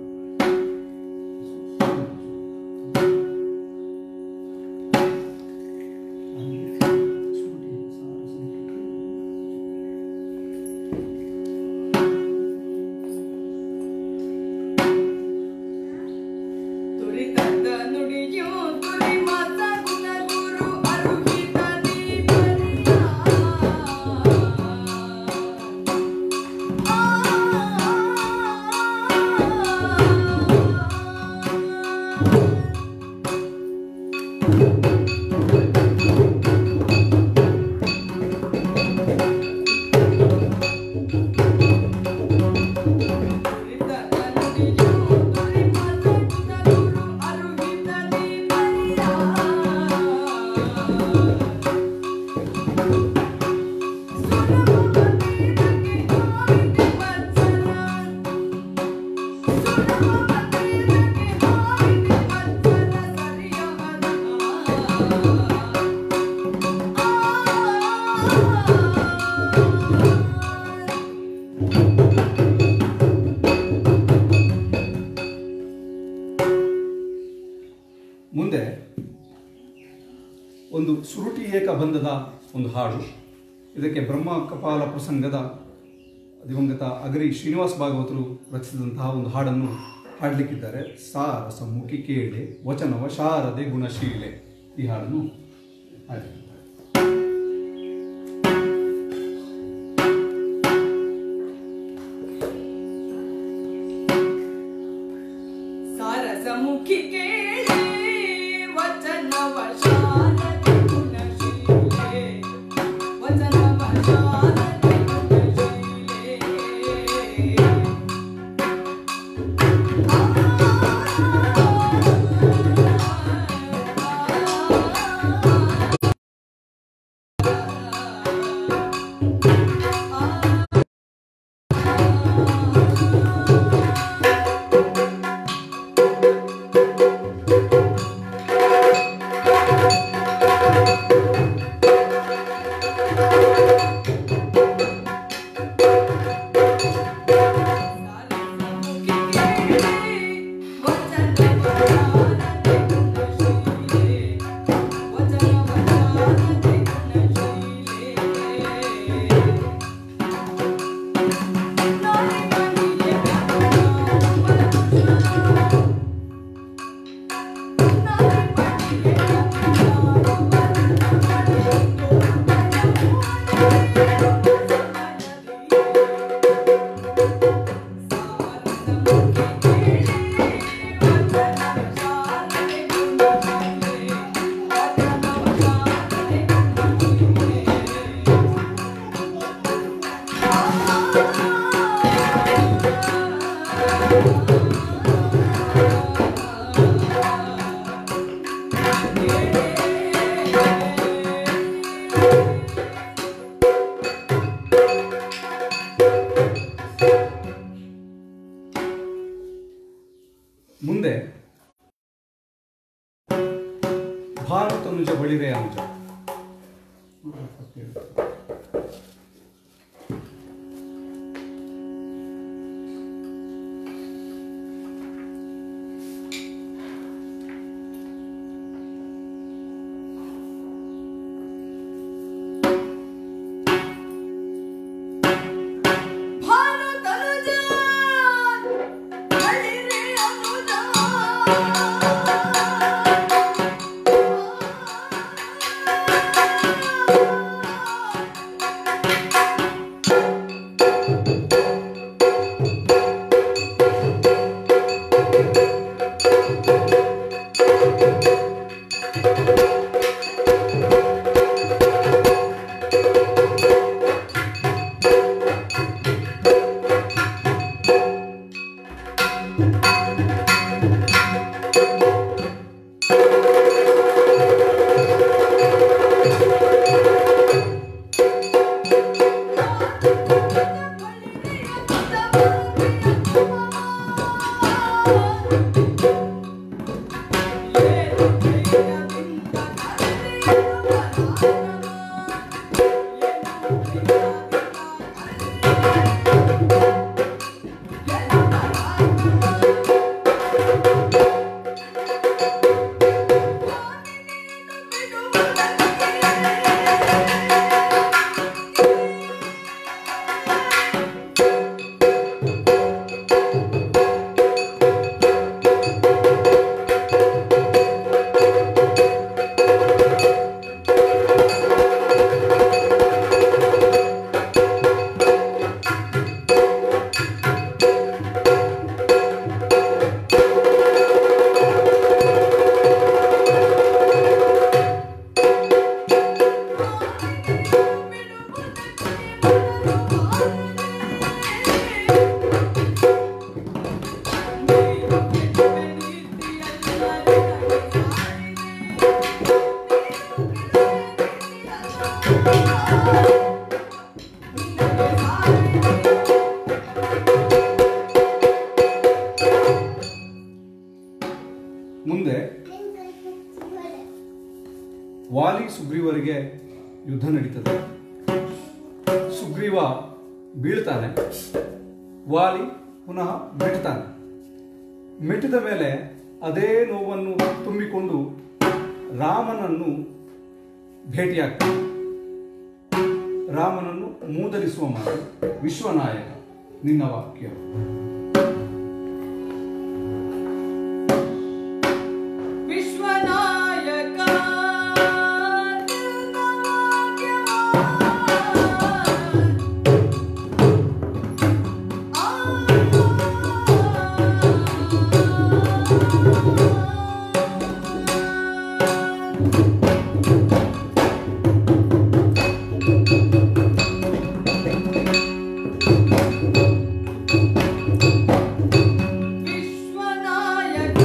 ತುರಿತದ ನುಡಿಯು ತುರಿ ಮಾತ ಗುಣ ಗುರು ಅರುಹಿತ ದೀಪರಿಯ ತುರಿತದ ನುಡಿಯು ತುರಿ ಮಾತ ಗುಣ ಗುರು ಅರುಹಿತ ದೀಪರಿಯ ಮುಂದೆ ಒಂದು ಸುರುಟಿ ಏಕ ಬಂಧದ ಒಂದು ಹಾಡು ಇದಕ್ಕೆ ಬ್ರಹ್ಮ ಕಪಾಲ ಪ್ರಸಂಗದ ದಿವಂಗತ ಅಗರಿ ಶ್ರೀನಿವಾಸ ಭಾಗವತರು ರಚಿಸಿದಂತಹ ಒಂದು ಹಾಡನ್ನು ಹಾಡಲಿಕ್ಕಿದ್ದಾರೆ ಸಾರಸ ಮುಖಿ ಕೇಳೆ ವಚನವ ಶಾರದೆ ಗುಣಶೀಲೆ ಈ ಹಾಡನ್ನು ಹಾಡಲಿದ್ದಾರೆ ಸಾರಸಮುಖಿ ಕೇಳಿ ವಚನವ ಶಾರದೆ ಗುಣಶೀಲೆ ವಚನವ ಶಾರದೆ ಗುಣಶೀಲೆ ಆ ಭಾನು ತನುಜ ಬಳಿರೆ ಅನುಜ ನೂರ ಎಪ್ಪತ್ತೇಳು. ಭಾನು ತನುಜ ಬಳಿರೆ ಅನುಜ ಮುಂದೆ ವಾಲಿ ಸುಗ್ರೀವರಿಗೆ ಯುದ್ಧ ನಡೀತದೆ ಸುಗ್ರೀವ ಬೀಳ್ತಾನೆ ವಾಲಿ ಪುನಃ ಮೆಟ್ತಾನೆ ಮೆಟ್ಟಿದ ಮೇಲೆ ಅದೇ ನೋವನ್ನು ತುಂಬಿಕೊಂಡು ರಾಮನನ್ನು ಭೇಟಿಯಾಗ್ತಾನೆ ರಾಮನನ್ನು ಮೂದಲಿಸುವ ಮಾತು ವಿಶ್ವನಾಯಕ ನಿನ್ನ ವಾಕ್ಯ ವಿಶ್ವನಾಯಕ ವಿಶ್ವನಾಯಕ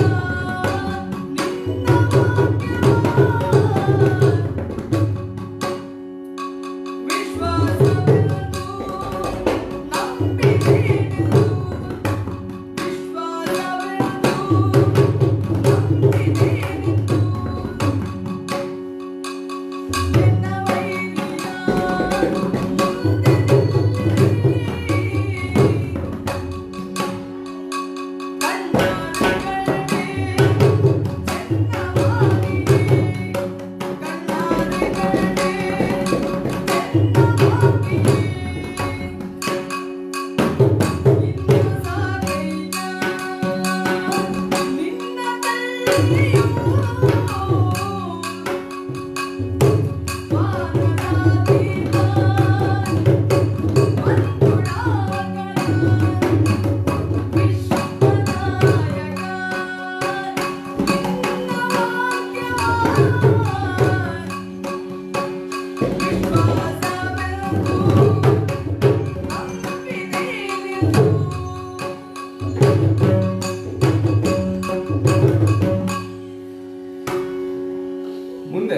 ಮುಂದೆ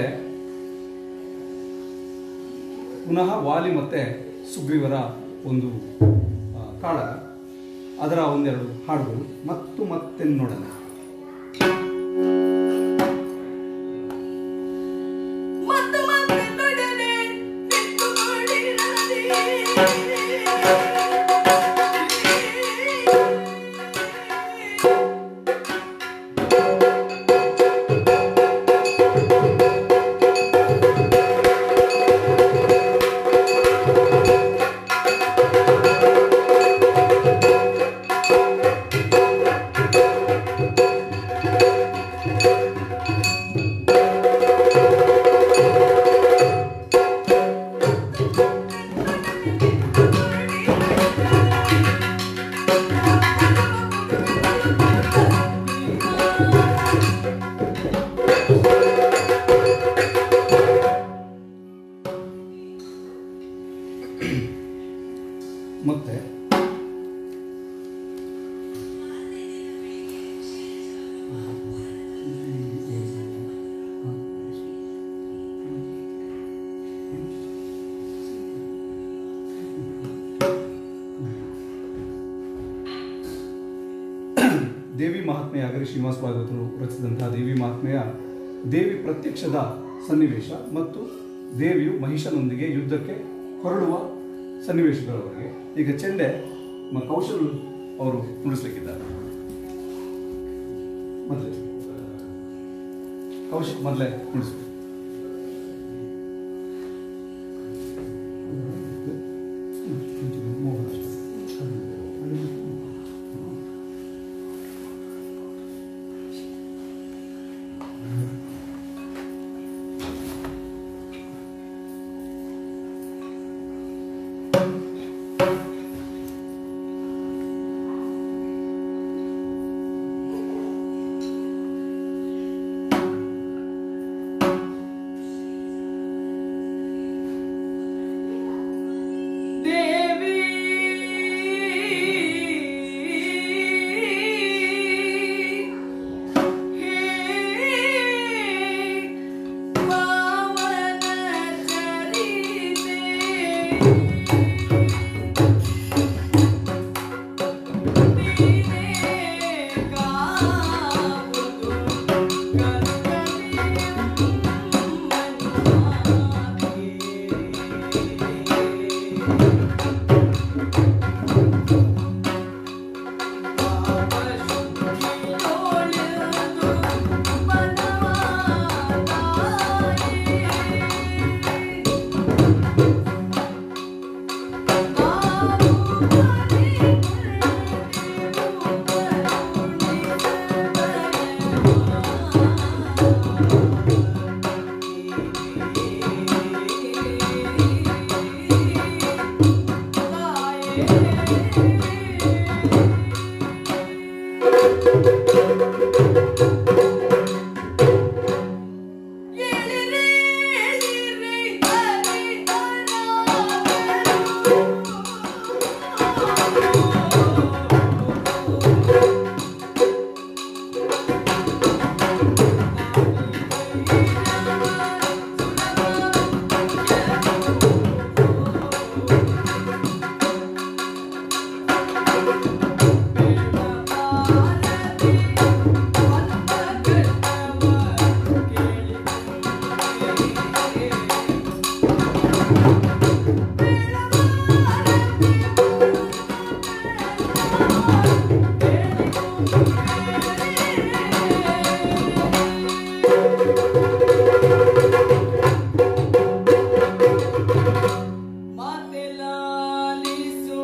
ಪುನಃ ವಾಲಿ ಮತ್ತೆ ಸುಗ್ರೀವರ ಒಂದು ಆ, ಕಾಳ ಅದರ ಒಂದೆರಡು ಹಾಡುಗಳು ಮತ್ತು ಮತ್ತೆ ನೋಡೋಣ ಯಾಗರಿ ಶ್ರೀನಿವಾಸ ಭಾಗವತರು ರಚಿಸಿದಂತಹ ದೇವಿ ಮಹಾತ್ಮೆಯ ದೇವಿ ಪ್ರತ್ಯಕ್ಷದ ಸನ್ನಿವೇಶ ಮತ್ತು ದೇವಿಯು ಮಹಿಷನೊಂದಿಗೆ ಯುದ್ಧಕ್ಕೆ ಹೊರಡುವ ಸನ್ನಿವೇಶಗಳವರೆಗೆ ಈಗ ಚೆಂಡೆ ಮ ಕೌಶಲ್ ಅವರು ನುಡಿಸ್ಲಿಕ್ಕಿದ್ದಾರೆ ಮೊದಲೇ ಕೌಶಲ್ ಮೊದಲೇ ನುಡಿಸ್ಬೇಕು ದೇವಿ ಹೇ ಪಾವನ ಚರಿತೆ ನೀನೇ ಕಾವುದು ಮಾತೆಲಾಲಿಸು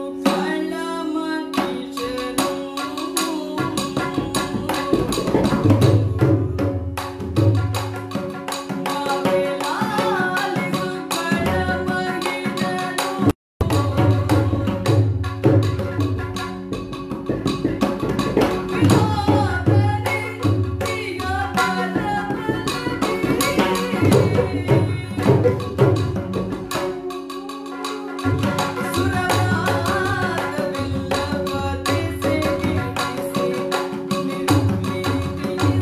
ಸುರವಾದ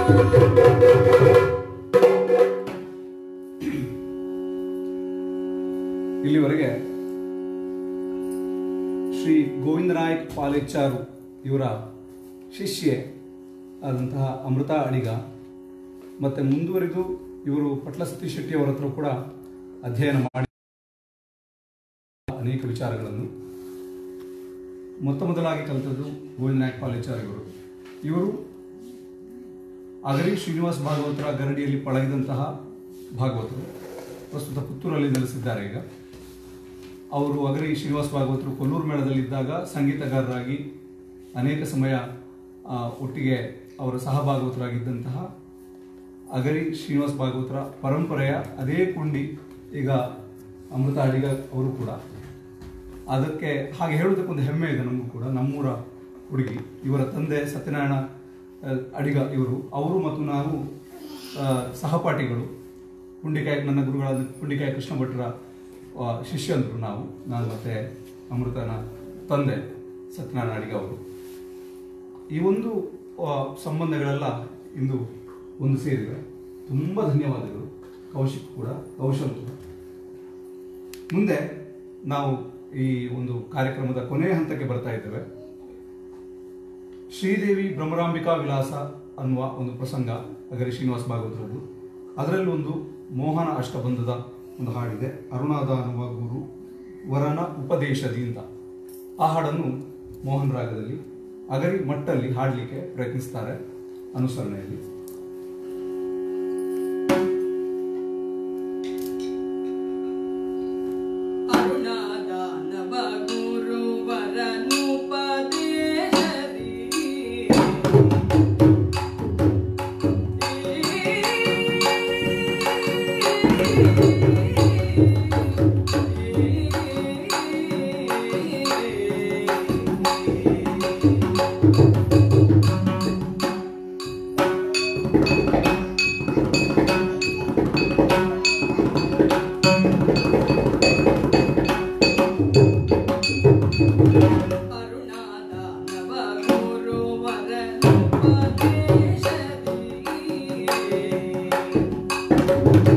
ಇಲ್ಲಿವರೆಗೆ ಶ್ರೀ ಗೋವಿಂದನಾಯಕ್ ಪಾಲೇಚಾರು ಇವರ ಶಿಷ್ಯೆ ಆದಂತಹ ಅಮೃತ ಅಡಿಗ ಮತ್ತೆ ಮುಂದುವರಿದು ಇವರು ಪಟ್ಲ ಸತೀಶ್ ಶೆಟ್ಟಿ ಅವರ ಹತ್ರ ಕೂಡ ಅಧ್ಯಯನ ಮಾಡಿ ಅನೇಕ ವಿಚಾರಗಳನ್ನು ಮೊತ್ತ ಮೊದಲಾಗಿ ಕಲಿತದ್ದು ಗೋವಿಂದನಾಯಕ್ ಪಾಲೇಚಾರ್ ಇವರು ಇವರು ಅಗರಿ ಶ್ರೀನಿವಾಸ್ ಭಾಗವತರ ಗರಡಿಯಲ್ಲಿ ಪಳಗಿದಂತಹ ಭಾಗವತರು ಪ್ರಸ್ತುತ ಪುತ್ತೂರಲ್ಲಿ ನೆಲೆಸಿದ್ದಾರೆ ಈಗ ಅವರು ಅಗರಿ ಶ್ರೀನಿವಾಸ್ ಭಾಗವತರು ಕೊಲ್ಲೂರು ಮೇಳದಲ್ಲಿದ್ದಾಗ ಸಂಗೀತಗಾರರಾಗಿ ಅನೇಕ ಸಮಯ ಆ, ಒಟ್ಟಿಗೆ ಅವರ ಸಹಭಾಗವತರಾಗಿದ್ದಂತಹ ಅಗರಿ ಶ್ರೀನಿವಾಸ್ ಭಾಗವತರ ಪರಂಪರೆಯ ಅದೇ ಕುಂಡಿ ಈಗ ಅಮೃತ ಅಡಿಗ ಅವರು ಕೂಡ ಅದಕ್ಕೆ ಹಾಗೆ ಹೇಳೋದಕ್ಕೊಂದು ಹೆಮ್ಮೆ ಇದೆ ನಮಗೂ ಕೂಡ ನಮ್ಮೂರ ಹುಡುಗಿ ಇವರ ತಂದೆ ಸತ್ಯನಾರಾಯಣ ಆ, ಅಡಿಗ ಇವರು ಅವರು ಮತ್ತು ನಾವು ಆ, ಸಹಪಾಠಿಗಳು ಪುಂಡಿಕಾಯ ನನ್ನ ಗುರುಗಳಾದ ಪುಂಡಿಕಾಯ ಕೃಷ್ಣ ಭಟ್ರ ಆ, ಶಿಷ್ಯಂದರು ನಾವು ನಾನು ಮತ್ತೆ ಅಮೃತನ ತಂದೆ ಸತ್ಯನಾರಾಯಣ ಅಡಿಗ ಅವರು ಈ ಒಂದು ಆ, ಸಂಬಂಧಗಳೆಲ್ಲ ಇಂದು ಒಂದು ಸೇರಿವೆ ತುಂಬ ಧನ್ಯವಾದಗಳು ಕೌಶಿಕ್ ಕೂಡ ಕೌಶಲ್ ಕೂಡ ಮುಂದೆ ನಾವು ಈ ಒಂದು ಕಾರ್ಯಕ್ರಮದ ಕೊನೆಯ ಹಂತಕ್ಕೆ ಬರ್ತಾ ಇದ್ದೇವೆ ಶ್ರೀದೇವಿ ಭ್ರಮರಾಂಬಿಕಾ ವಿಲಾಸ ಅನ್ನುವ ಒಂದು ಪ್ರಸಂಗ ಅಗರಿ ಶ್ರೀನಿವಾಸ ಭಾಗವತರದ್ದು ಅದರಲ್ಲಿ ಒಂದು ಮೋಹನ ಅಷ್ಟಬಂಧದ ಒಂದು ಹಾಡಿದೆ ಅರುಣಾದ ಅನ್ನುವ ಗುರು ವರನ ಉಪದೇಶದಿ ಅಂತ ಆ ಹಾಡನ್ನು ಮೋಹನ್ ರಾಗದಲ್ಲಿ ಅಗರಿ ಮಟ್ಟಲ್ಲಿ ಹಾಡಲಿಕ್ಕೆ ಪ್ರಯತ್ನಿಸ್ತಾರೆ ಅನುಸರಣೆಯಲ್ಲಿ ಅರುಣಾದಾನವ ಗುರುವರನುಪದೇಶದಿ ಅರುಣಾದಾನವ ಗುರುವರನುಪದೇಶದಿ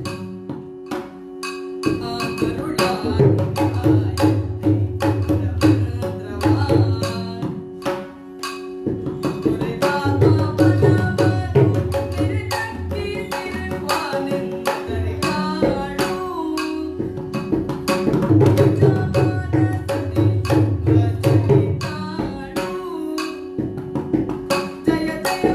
ಜಯ ಜಯ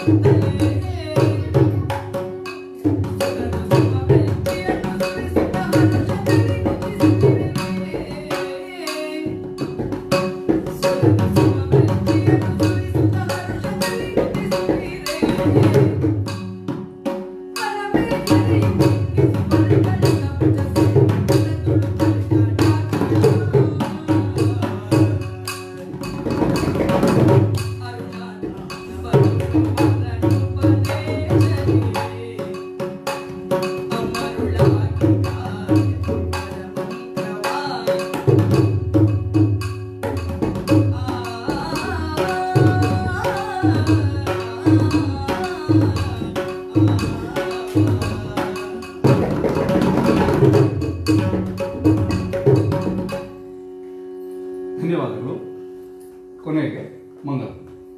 ಧನ್ಯವಾದಗಳು ಕೊನೆಗೆ ಮಂಗಲ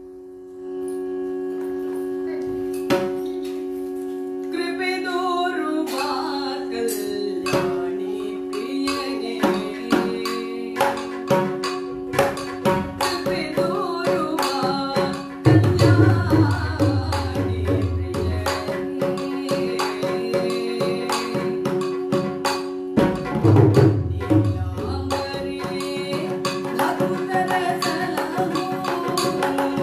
ಕೃಪೆದೋರು ಬಾ ಕಲ್ಯಾಣಿ ಪ್ರಿಯಗೆ ಕೃಪೆದೋರು ಬಾ ಕಲ್ಯಾಣಿ ಪ್ರಿಯಗೆ ನೀಲಾಂಬರಿ ಭಕ್ತರ ಸಲಹೋ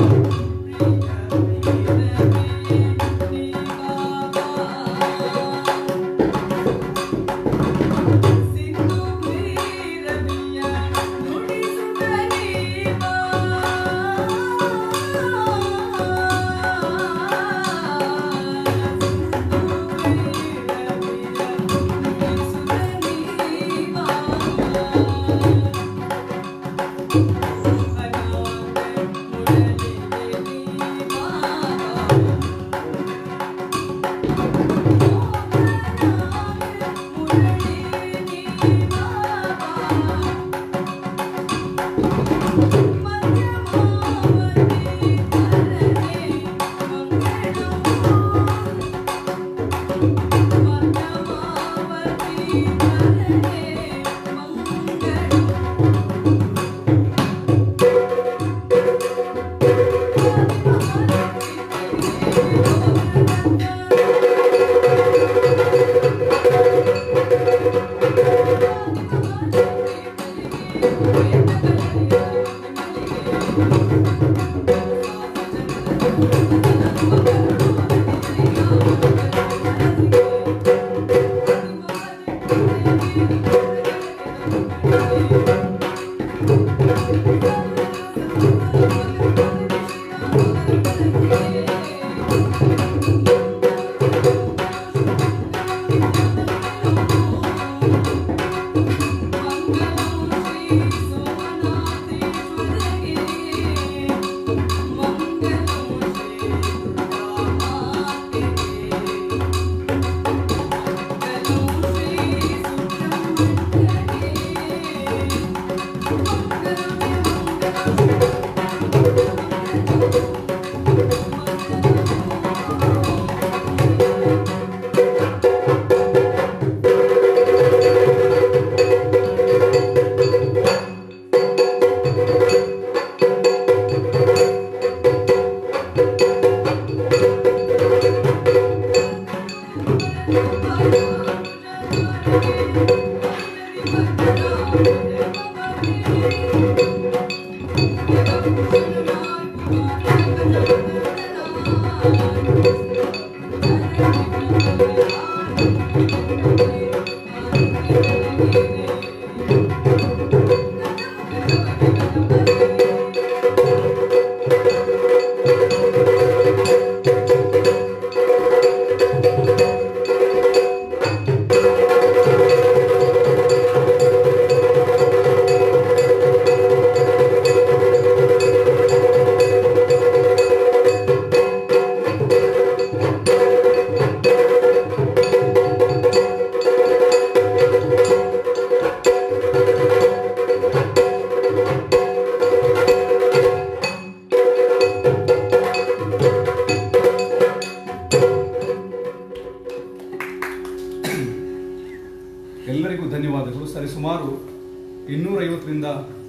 ಎಲ್ಲರಿಗೂ ಧನ್ಯವಾದಗಳು ಸರಿಸುಮಾರು ಇನ್ನೂರೈವತ್ತರಿಂದ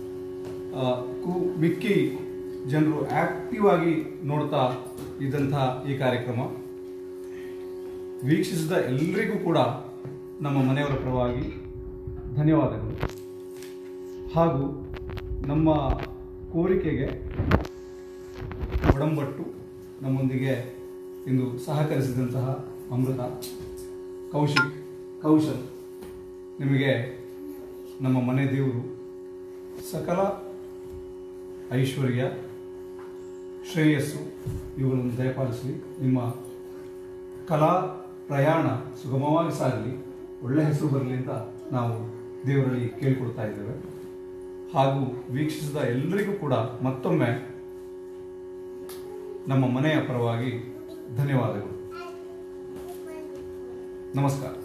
ಆ, ಕು ಮಿಕ್ಕಿ ಜನರು ಆಕ್ಟಿವ್ ಆಗಿ ನೋಡ್ತಾ ಇದ್ದಂತಹ ಈ ಕಾರ್ಯಕ್ರಮ ವೀಕ್ಷಿಸಿದ ಎಲ್ಲರಿಗೂ ಕೂಡ ನಮ್ಮ ಮನೆಯವರ ಪರವಾಗಿ ಧನ್ಯವಾದಗಳು ಹಾಗೂ ನಮ್ಮ ಕೋರಿಕೆಗೆ ಒಡಂಬಟ್ಟು ನಮ್ಮೊಂದಿಗೆ ಇಂದು ಸಹಕರಿಸಿದಂತಹ ಅಮೃತ ಕೌಶಿಕ್ ಕೌಶಲ್ ನಿಮಗೆ ನಮ್ಮ ಮನೆ ದೇವರು ಸಕಲ ಐಶ್ವರ್ಯ ಶ್ರೇಯಸ್ಸು ಇವುಗಳನ್ನು ದಯಪಾಲಿಸಲಿ ನಿಮ್ಮ ಕಲಾ ಪ್ರಯಾಣ ಸುಗಮವಾಗಿ ಸಾಗಲಿ ಒಳ್ಳೆ ಹೆಸರು ಬರಲಿ ಅಂತ ನಾವು ದೇವರಲ್ಲಿ ಕೇಳಿಕೊಳ್ತಾ ಇದ್ದೇವೆ ಹಾಗೂ ವೀಕ್ಷಿಸಿದ ಎಲ್ಲರಿಗೂ ಕೂಡ ಮತ್ತೊಮ್ಮೆ ನಮ್ಮ ಮನೆಯ ಪರವಾಗಿ ಧನ್ಯವಾದಗಳು ನಮಸ್ಕಾರ